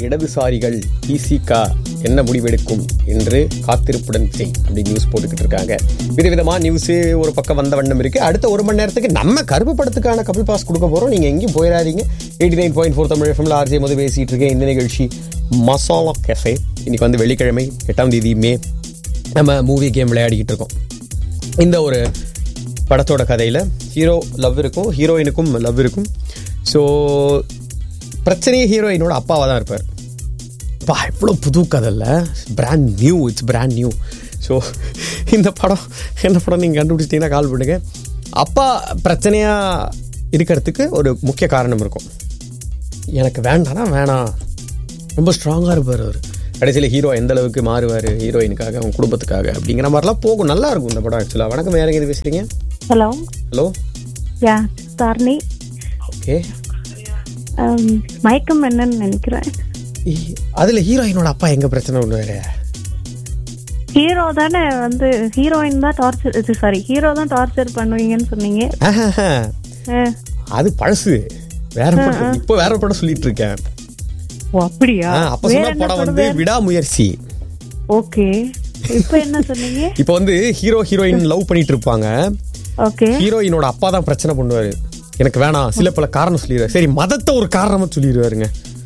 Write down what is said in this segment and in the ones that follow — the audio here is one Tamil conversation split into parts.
இடதுசாரிகள் பிசிகா என்ன முடிவெடுக்கும் என்று காத்திருப்புடன் செய் அப்படி நியூஸ் போட்டுக்கிட்டு இருக்காங்க விதவிதமா நியூஸ் ஒரு பக்கம் வந்த வண்ணம் இருக்கு அடுத்த ஒரு மணி நேரத்துக்கு நம்ம கருப்பு படத்துக்கான கபில் பாஸ் கொடுக்க போறோம் நீங்க எங்கேயும் போயிடாதீங்க eighty nine point four Tamil எஃப்எம்ல ஆர்ஜே மது பேசிட்டு இருக்கேன் இந்த நிகழ்ச்சி மசாலா கெஃபே இன்னைக்கு வந்து வெள்ளிக்கிழமை எட்டாம் தேதி மே நம்ம மூவி கேம் விளையாடிக்கிட்டு இருக்கோம் இந்த ஒரு படத்தோட கதையில் ஹீரோ லவ் இருக்கும் ஹீரோயினுக்கும் லவ் இருக்கும் ஸோ பிரச்சனையே ஹீரோயினோட அப்பாவாக தான் இருப்பார் பா இவ்வளோ புது கதை இல்லை brand new it's brand new so இந்த படம் என்ன படம் நீங்கள் கண்டுபிடிச்சிட்டிங்கன்னா கால் பண்ணுங்க அப்பா பிரச்சனையாக இருக்கிறதுக்கு ஒரு முக்கிய காரணம் இருக்கும் எனக்கு வேண்டாம்னா வேணாம் ரொம்ப ஸ்ட்ராங்காக இருப்பார் அவர் கடைசியில் ஹீரோ எந்த அளவுக்கு மாறுவார் ஹீரோயினுக்காக அவங்க குடும்பத்துக்காக அப்படிங்கிற மாதிரிலாம் போகும் நல்லா இருக்கும் இந்த படம் ஆக்சுவலாக வணக்கம் யாருங்க இது பேசுகிறீங்க hello hello yeah Dharani okay um, மயக்கம் என்னன்னு நினைக்கிறேன் அதில் ஹீரோயினோட அப்பா எங்கே பிரச்சனை ஒன்று வேறு ஹீரோ தானே வந்து ஹீரோயின் தான் டார்ச்சர் இது சாரி ஹீரோ தான் டார்ச்சர் பண்ணுவீங்கன்னு சொன்னீங்க அஹ், அது பழசு வேற படம் இப்போ வேற படம் சொல்லிட்டு இருக்கேன் ஓ அப்படியா ஆ, அப்ப வேற சொன்ன என்ன படம் படம் வந்து வேற? விடாமுயற்சி ஓகே இப்போ என்ன சொன்னீங்க இப்போ வந்து ஹீரோ ஹீரோயின் லவ் பண்ணிட்டு இருப்பாங்க ஓகே ஹீரோயினோட அப்பா தான் பிரச்சனை பண்ணுவாரு எனக்கு வேணாம் சில பல காரணம் சொல்லிடுவாரு சரி மதத்தை ஒரு காரணமா சொல்லிடுவாருங்க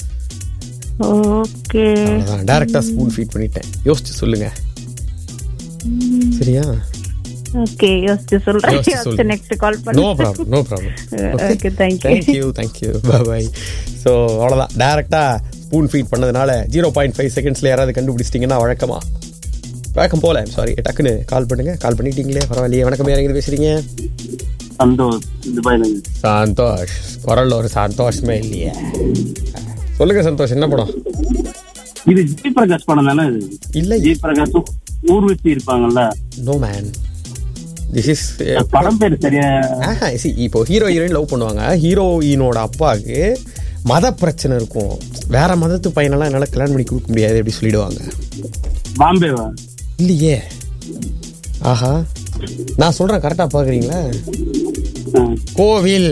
ஓகே அவ்வளவுதான் டேரக்டா ஸ்பூன் ஃபீட் பண்ணிட்டேன் யோசிச்சு சொல்லுங்க சரியா ஓகே யோசிச்சு சொல்றேன் யோசிச்சு யோசிச்சு சொல்லுங்க. நெக்ஸ்ட் கால் நோ பண்ணு problem no problem okay thank you thank you thank you bye so அவ்வளோதான் டேரெக்டாக ஸ்பூன் ஃபீட் பண்ணதுனால ஜீரோ பாயிண்ட் ஃபைவ் செகண்ட்ஸில் யாராவது கண்டுபிடிச்சிட்டிங்கன்னா வழக்கமா வழக்கம் போல சாரி டக்குன்னு கால் பண்ணுங்க கால் பண்ணிட்டீங்களே பரவாயில்லையே வணக்கம் யாரையும் பேசுறீங்க சந்தோஷ் துபாயில இருந்து. சந்தோஷ் குரல்ல ஒரு சந்தோஷமே இல்லையே சொல்லுங்க சந்தோஷ் என்ன படம் இது ஜி பிரகாஷ் படம் தானே இது இல்லை ஜி பிரகாஷும் ஊர்வசி இருப்பாங்கல்ல நோ மேன் திஸ் இஸ் படம் பேர் சரியா ஆஹா சி இப்போ ஹீரோ ஹீரோயின் லவ் பண்ணுவாங்க ஹீரோயினோட அப்பாவுக்கு மத பிரச்சனை இருக்கும் வேற மதத்து பையனெல்லாம் என்னால் கல்யாணம் பண்ணி கொடுக்க முடியாது அப்படி சொல்லிடுவாங்க பாம்பேவா இல்லையே ஆஹா நான் சொல்றேன் கரெக்டா பாக்குறீங்களா ஆ. கோவில்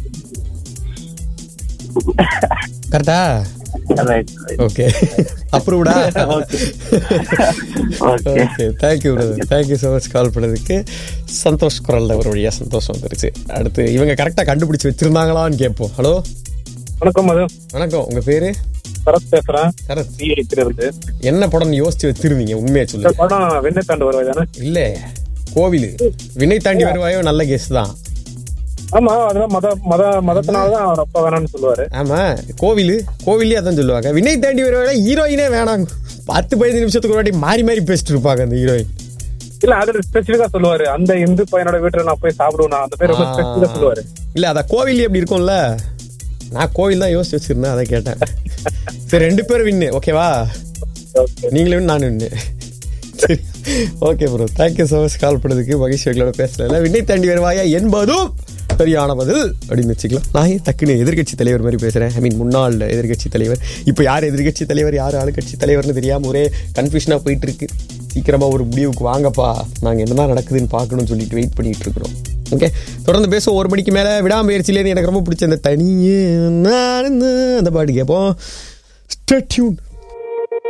கரெக்டா Right, right. ஓகே அப்ரூவ்டா Okay. Okay. Okay thank you brother thank you so much call பண்ணதுக்கு சந்தோஷ் குரல்ல ஒரு வழியா சந்தோஷம் வந்துருச்சு அடுத்து இவங்க கரெக்டா கண்டுபிடிச்சு வச்சிருந்தாங்களான்னு கேட்போம் ஹலோ வணக்கம் மது வணக்கம் உங்க பேரு சரத் பேசுறேன் சரத் இருந்து என்ன படம் யோசிச்சு வச்சிருந்தீங்க உண்மையா இந்த சொல்லுங்க படம் வெண்ணை தாண்டு வருவாய் தானே இல்ல கோவில் வினை தாண்டி வருவாயோ நல்ல கேஸ் தான் ஆமா அதெல்லாம் மத மத மதத்தினாலதான் அவர் அப்பா வேணாம்னு சொல்லுவாரு ஆமா கோவில் கோவிலே அதான் சொல்லுவாங்க வினை தாண்டி வருவாங்க ஹீரோயினே வேணாம் பத்து பதினஞ்சு நிமிஷத்துக்கு ஒரு வாட்டி மாறி மாறி பேசிட்டு இருப்பாங்க அந்த ஹீரோயின் இல்ல அது ஸ்பெசிபிக்கா சொல்லுவாரு அந்த இந்து பையனோட வீட்டுல நான் போய் சாப்பிடுவேன் அந்த பேர் ரொம்ப ஸ்பெசிபிக்கா சொல்லுவாரு இல்ல அத கோவில் எப்படி இருக்கும்ல நான் கோவில் தான் யோசிச்சு வச்சிருந்தேன் அதை கேட்டேன் சரி ரெண்டு பேரும் வின்னு ஓகேவா Okay. நீங்களும் வின்னு நானும் வின்னு சரி okay bro thank you so much call பண்ணதுக்கு மகிழ்ச்சி எங்களோட பேசல விண்ணை தாண்டி வருவாயா என்பதும் சரியான பதில் அப்படின்னு வச்சுக்கலாம் நான் ஏன் டக்குன்னு எதிர்க்கட்சி தலைவர் மாதிரி பேசுறேன் ஐ மீன் முன்னாள் எதிர்க்கட்சி தலைவர் இப்போ யார் எதிர்க்கட்சி தலைவர் யார் ஆளுங்கட்சி தலைவர்னு தெரியாம ஒரே கன்ஃபியூஷனாக போயிட்டு இருக்கு சீக்கிரமா ஒரு முடிவுக்கு வாங்கப்பா நாங்க என்னதான் நடக்குதுன்னு பார்க்கணும்னு சொல்லிட்டு வெயிட் பண்ணிட்டு இருக்கிறோம் ஓகே தொடர்ந்து பேசுவோம் ஒரு மணிக்கு மேல விடாமுயற்சியிலேருந்து எனக்கு ரொம்ப பிடிச்ச அந்த தனியே நான் அந்த பாட்டு கேட்போம் ஸ்டெட்யூன்